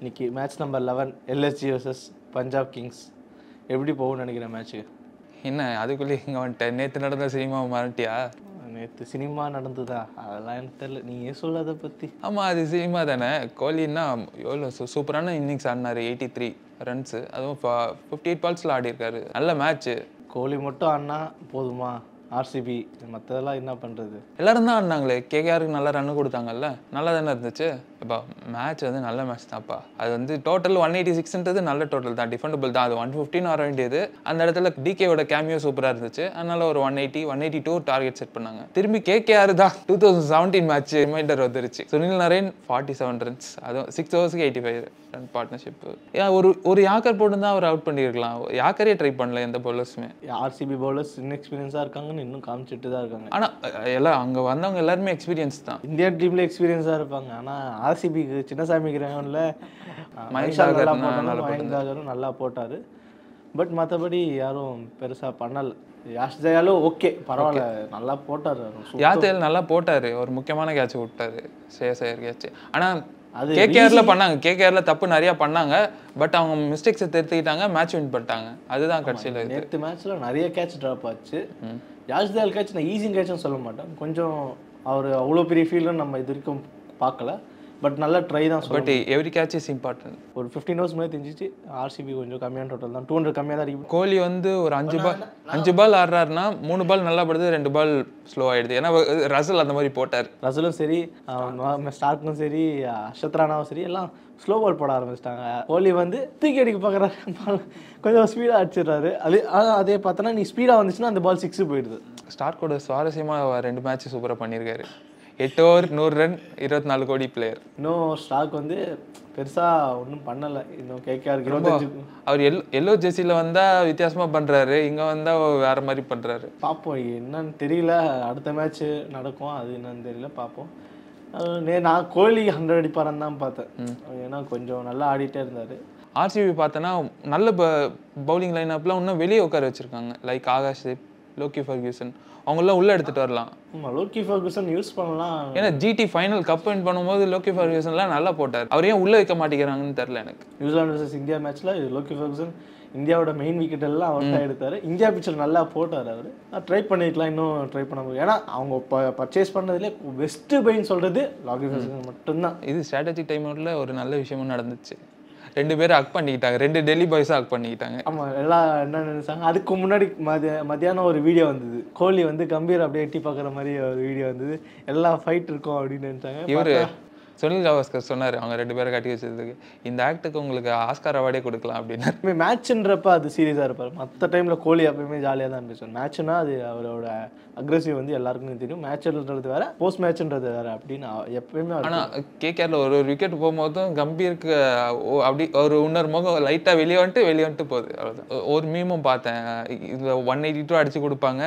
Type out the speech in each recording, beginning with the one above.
இன்னைக்கு match number eleven LSG vs Punjab Kings எப்படி போகும்னு நினைக்கிறேன் மேட்ச்சு என்ன அதுக்குள்ளே இங்கே வந்துட்டேன் நேற்று நடந்த சினிமா மறட்டியா நேற்று சினிமா நடந்ததா அதெல்லாம் எனக்கு தெரியல நீயே சொல்ல அதை பற்றி ஆமாம் அது சினிமா தானே கோலின்னா எவ்வளோ சூ சூப்பரான இன்னிங்ஸ் ஆடினாரு எயிட்டி த்ரீ ரன்ஸு அதுவும் ஃபிஃப்டி எயிட் பால்ஸில் ஆடிருக்காரு நல்ல மேட்ச்சு கோலி மட்டும் ஆடினா போதுமா ஆர்சிபி மற்றதெல்லாம் என்ன பண்ணுறது எல்லாரும் தான் ஆடினாங்களே கேகேஆருக்கு நல்லா ரன் கொடுத்தாங்கல்ல நல்லா தானே இருந்துச்சு இப்போ மேட்ச் வந்து நல்ல மேட்ச் தான்ப்பா அது வந்து டோட்டல் ஒன் எயிட்டி சிக்ஸ்ன்றது நல்ல டோட்டல் தான் டிஃபெண்டபிள் தான் அது ஒன் ஃபிஃப்டின் வர வேண்டியது அந்த இடத்துல டிகேவோட கேமியோ சூப்பராக இருந்துச்சு அதனால ஒரு one eighty one eighty two target set பண்ணாங்க திரும்பி கேகேஆர் தான் two thousand seventeen match reminder வந்துருச்சு Sunil Narine forty seven runs அதுவும் சிக்ஸ் ஓவர்ஸ்க்கு எயிட்டி ஃபைவ் ரன் பார்ட்னர்ஷிப் ஒரு ஒரு யாக்கர் போட்டு தான் அவர் அவுட் பண்ணியிருக்கலாம் யாக்கரே ட்ரை பண்ணல எந்த பவுலர்ஸுமே ஆர்சிபி பவுலர்ஸ் இன்எக்ஸ்பீரியன்ஸாக இருக்காங்கன்னு இன்னும் காமிச்சிட்டு தான் இருக்காங்க ஆனால் எல்லாம் அங்கே வந்தவங்க எல்லாருமே எக்ஸ்பீரியன்ஸ் தான் இந்தியன் டீம்ல எக்ஸ்பீரியன்ஸாக இருப்பாங்க ஆனால் ஆர்சிபிக்கு சின்னசாமி கிரகம்ல மயங்க் நல்லா தாகர் போட்டாலும் நல்லா மயங்க் தாகரும் நல்லா போட்டார் பட் மற்றபடி யாரும் பெருசாக பண்ணல யாஷ் ஜெயாலும் ஓகே பரவாயில்ல நல்லா போட்டார் யாத்தேல் நல்லா போட்டாரு ஒரு முக்கியமான கேட்ச் விட்டாரு ஸ்ரேயஸ் ஐயர் கேட்ச் ஆனா அது கேகேஆர்ல பண்ணாங்க கேகேஆர்ல தப்பு நிறைய பண்ணாங்க பட் அவங்க மிஸ்டேக்ஸை திருத்திக்கிட்டாங்க மேட்ச் வின் பண்ணிட்டாங்க அதுதான் கடைசியில் இது நேற்று மேட்ச்ல நிறைய கேட்ச் ட்ராப் ஆச்சு யாஷ் தயால் கேட்ச் நான் ஈஸி கேட்ச்னு சொல்ல மாட்டேன் கொஞ்சம் அவர் அவ்வளோ பெரிய ஃபீல்டு நம்ம இது வரைக்கும் பார்க்கல பட் நல்ல ட்ரை தான் சொல்ல but every catch is important ஒரு ஃபிஃப்டீன் ஹவர்ஸ் மேலே தெரிஞ்சிச்சு ஆர்சிபி கொஞ்சம் கம்மியான டோட்டல் தான் டூ ஹண்ட்ரட் கம்மியாக தான் அடிக்கும் கோலி வந்து ஒரு அஞ்சு பால் அஞ்சு பால் ஆடுறாருன்னா மூணு பால் நல்லா படுது ரெண்டு பால் ஸ்லோ ஆயிடுது ஏன்னா ரசல் அந்த மாதிரி போட்டார் ரசலும் சரி ஸ்டார்க்கும் சரி அஷத் ராணாவும் சரி எல்லாம் ஸ்லோ பால் போட ஆரம்பிச்சிட்டாங்க கோலி வந்து தூக்கி அடிக்க பார்க்குறாரு கொஞ்சம் ஸ்பீடாக அடிச்சிடுறாரு அது ஆனா அதே பார்த்தோன்னா நீ ஸ்பீடாக வந்துச்சுன்னா அந்த பால் சிக்ஸு போயிடுது ஸ்டார்க்கோட சுவாரஸ்யமா ரெண்டு மேட்ச் சூப்பரா பண்ணியிருக்காரு எட்டு ஓவர் நூறு ரன் இருபத்தி நாலு கோடி பிளேயர் இன்னும் ஸ்டாக் வந்து பெருசாக ஒன்றும் பண்ணலை இன்னும் கேட்காருக்கு இருபத்தஞ்சு அவர் எல் எல்லோ ஜெர்சியில் வந்தால் வித்தியாசமாக பண்ணுறாரு இங்கே வந்தால் வேற மாதிரி பண்ணுறாரு பார்ப்போம் என்னன்னு தெரியல அடுத்த மேட்ச் நடக்கும் அது என்னன்னு தெரியல பார்ப்போம் அஹ் நே நான் கோலி ஹண்ட்ரட் அடிப்பாரன்னு தான் பார்த்தேன் ஏன்னா கொஞ்சம் நல்லா ஆடிட்டே இருந்தார் ஆர்சிபி பார்த்தோன்னா நல்ல ப பவுலிங் லைன் அப்லாம் இன்னும் வெளியே உட்கார வச்சிருக்காங்க like Akash Deep, Lockie Ferguson அவங்களாம் உள்ளே எடுத்துகிட்டு வரலாம் ஆமாம் லோக்கி ஃபர்குசன் யூஸ் பண்ணலாம் ஏன்னா ஜிடி ஃபைனல் கப் வின் பண்ணும்போது லோக்கி ஃபர்கியூசன்லாம் நல்லா போட்டார் அவர் ஏன் உள்ளே வைக்க மாட்டேங்கிறாங்கன்னு தெரில எனக்கு நியூசிலாந்து வர்சஸ் இந்தியா மேட்ச்ல லோக்கி ஃபர்குசன் இந்தியாவோட மெயின் விக்கெட் எல்லாம் அவர் தான் எடுத்தாரு இந்தியா பிச்சர் நல்லா போட்டார் அவர் ட்ரை பண்ணிக்கலாம் இன்னும் ட்ரை பண்ண முடியும் ஏன்னா அவங்க பர்ச்சேஸ் பண்ணதுலேயே பெஸ்ட்டு பைன்னு சொல்றது லாகி ஃபர்குசன் மட்டும்தான் இது ஸ்ட்ராட்டஜி டைம் ஒரு நல்ல விஷயமும் நடந்துச்சு ரெண்டு பேரும் அக் பண்ணிக்கிட்டாங்க ரெண்டு டெல்லி பாய்ஸும் அக் பண்ணிக்கிட்டாங்க ஆமாம் எல்லாம் என்ன நினைச்சாங்க அதுக்கு முன்னாடி மதிய மத்தியானம் ஒரு வீடியோ வந்தது கோலி வந்து கம்பீர் அப்படியே எட்டி பார்க்குற மாதிரி ஒரு வீடியோ வந்தது எல்லாம் ஃபைட் இருக்கும் அப்படின்னு நினைச்சாங்க இவர் சுனில் கவாஸ்கர் சொன்னார் அவங்க ரெண்டு பேரை கட்டி வச்சதுக்கு இந்த ஆக்டுக்கு உங்களுக்கு ஆஸ்கார் அவார்டே கொடுக்கலாம் அப்படின்னாரு எப்பவுமே மேட்ச்ன்றப்ப அது சீரியஸாக இருப்பார் மற்ற டைமில் கோலி எப்பயுமே ஜாலியாக தான் இருந்துச்சு மேட்ச்னா அது அவரோட அக்ரெசிவ் வந்து எல்லாருக்குமே தெரியும் மேட்ச்ன்றது வேற போஸ்ட் மேட்ச்ன்றது வேற அப்படின்னு அவ- எப்பயுமே அவர் ஆனால் கேகேஆரில் ஒரு ஒரு விக்கெட் போகும்போதும் கம்பீருக்கு ஓ, அப்படி ஒரு இன்னொரு முகம் லைட்டாக வெளியே வந்துட்டு வெளியே வந்துட்டு போகுது அவ்வளோதான் ஒரு மீமும் பார்த்தேன் இதில் ஒன் எயிட்டி டூ அடிச்சு கொடுப்பாங்க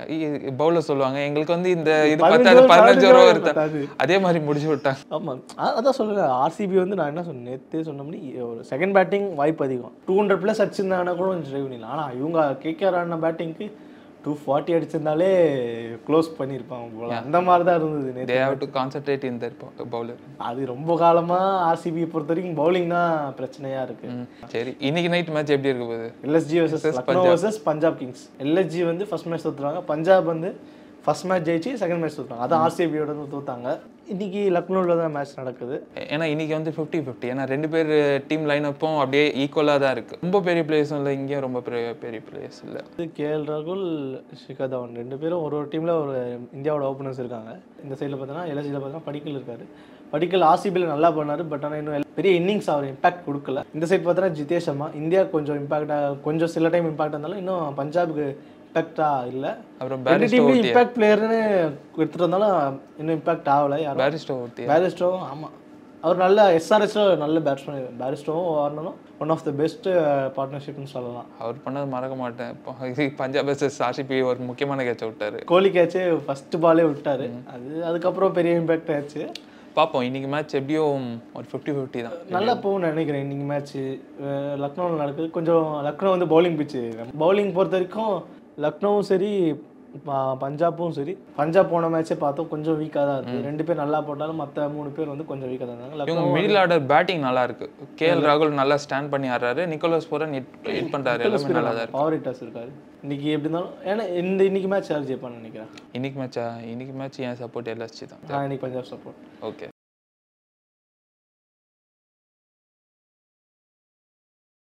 பவுலர் சொல்லுவாங்க எங்களுக்கு வந்து இந்த இது பத்தாது பதினஞ்சு ஓவர் பதினஞ்சு வருது பத்தாது. அதே மாதிரி முடிச்சு விட்டாங்க ஆமாம் அதான் சொல்லுறேன் ஆர்சிபி வந்து நான் என்ன சொன்னேன் நேற்றே சொன்னோம்னி ஒரு செகண்ட் பேட்டிங் வாய்ப்பு அதிகம் டூ ஹண்ட்ரட் ப்ளஸ் அடிச்சிருந்தாங்கன்னா கூட கொஞ்சம் ட்ரை பண்ணிடலாம் ஆனால் இவங்க கேகேஆர் ஆடின பேட்டிங்க்கு டூ ஃபார்ட்டி அடிச்சிருந்தாலே க்ளோஸ் பண்ணியிருப்பாங்க போல அந்த மாதிரி தான் இருந்தது நேத்து. தே ஹாவ் டு கான்சென்ட்ரேட் இந்த பவுலர் அது ரொம்ப காலமாக ஆர்சிபி பொறுத்த வரைக்கும் பவுலிங் தான் பிரச்சனையாக இருக்குது சரி இன்னைக்கு நைட் மேட்ச் எப்படி இருக்க போகுது LSG versus Lucknow versus Punjab Kings LSG வந்து ஃபர்ஸ்ட் மேட்ச் தோத்துறாங்க பஞ்சாப் வந்து ஃபர்ஸ்ட் மேட்ச் ஜெயிச்சு செகண்ட் மேட்ச் தோத்துறாங்க அது ஆர்சிபியோட தோத்தாங்க இன்னைக்கு லக்னோவில் தான் மேட்ச் நடக்குது ஏன்னா இன்னைக்கு வந்து ஃபிஃப்டி ஃபிஃப்டி ஏன்னா ரெண்டு பேர் டீம் லைன் அப்பும் அப்படியே ஈக்குவலாக தான் இருக்கு ரொம்ப பெரிய பிளேயர்ஸும் இல்லை இங்கேயும் ரொம்ப பெரிய பெரிய பிளேயர்ஸ் இல்லை இது கேஎல் ராகுல் ஷிகர் தவன் ரெண்டு பேரும் ஒரு ஒரு டீமில் ஒரு இந்தியாவோட ஓப்பனர்ஸ் இருக்காங்க இந்த சைடில் பார்த்தோன்னா எல்எஸ்சியில் பார்த்தோன்னா படிக்கல் இருக்காரு படிக்கல் ஆர்சிபியில் நல்லா பண்ணார் பட் ஆனால் இன்னும் எல்- பெரிய இன்னிங்ஸ் அவர் இம்பாக்ட் கொடுக்கல இந்த சைடு பார்த்தோன்னா ஜிதேஷ் சர்மா இந்தியா கொஞ்சம் இம்பாக்டாக கொஞ்சம் சில டைம் இம்பாக்ட் இருந்தாலும் இன்னும் பஞ்சாபுக்கு இம்பாக்டாக இல்லை அப்புறம் ரெண்டு டீம்லையும் இம்பாக்ட் பிளேயர்னு எடுத்துகிட்டு வந்தாலும் இன்னும் இம்பாக்ட் ஆகலை யாரும் பேரிஸ்டோ ஒருத்தி பேரிஸ்டோ ஆமாம் அவர் நல்ல எஸ்ஆர்எஸ்ல நல்ல பேட்ஸ்மேன் பேரிஸ்டோவும் வார்னரும் ஒன் ஆஃப் த பெஸ்ட் பார்ட்னர்ஷிப்னு சொல்லலாம் அவர் பண்ணது மறக்க மாட்டேன் இப்போ இது பஞ்சாப் வர்சஸ் ஆர்சிபி ஒரு முக்கியமான கேட்ச விட்டாரு கோலி கேட்சு ஃபர்ஸ்ட் பாலே விட்டாரு அது அதுக்கப்புறம் பெரிய இம்பாக்ட் ஆச்சு பார்ப்போம் இன்னைக்கு மேட்ச் எப்படியும் ஒரு ஃபிஃப்டி ஃபிஃப்டி தான் நல்லா போகும்னு நினைக்கிறேன் இன்னைக்கு மேட்ச்சு லக்னோவில் நடக்குது கொஞ்சம் லக்னோ வந்து பவுலிங் பிச்சு பவுலிங் பொறுத்த வரைக்கும் லக்னோவும் சரி ப- பஞ்சாப்பும் சரி பஞ்சாப் போன மேட்சே பார்த்தோம் கொஞ்சம் வீக்காக தான் இருக்குது ரெண்டு பேர் நல்லா போட்டாலும் மற்ற மூணு பேர் வந்து கொஞ்சம் வீக்காக தான் இருந்தாங்க இவங்க லக்னோ மிடில் ஆர்டர் பேட்டிங் நல்லா இருக்கு கேஎல் ராகுல் நல்லா ஸ்டாண்ட் பண்ணி ஆடுறாரு நிக்கோலஸ் போரன் ஹிட் ஹிட் பண்றாரு எல்லாமே நல்லா தான் இருக்கு பவர் ஹிட்டர்ஸ் இருக்காரு இன்னைக்கு எப்படி இருந்தாலும் ஏன்னா இந்த இன்னைக்கு மேட்ச் யார் ஜெயிப்பான்னு நினைக்கிறேன் இன்னைக்கு மேட்சா இன்னைக்கு மேட்ச் என் சப்போர்ட் எல்எஸ்சி தான் நான் இன்னைக்கு பஞ்சாப் சப்போர்ட் ஓகே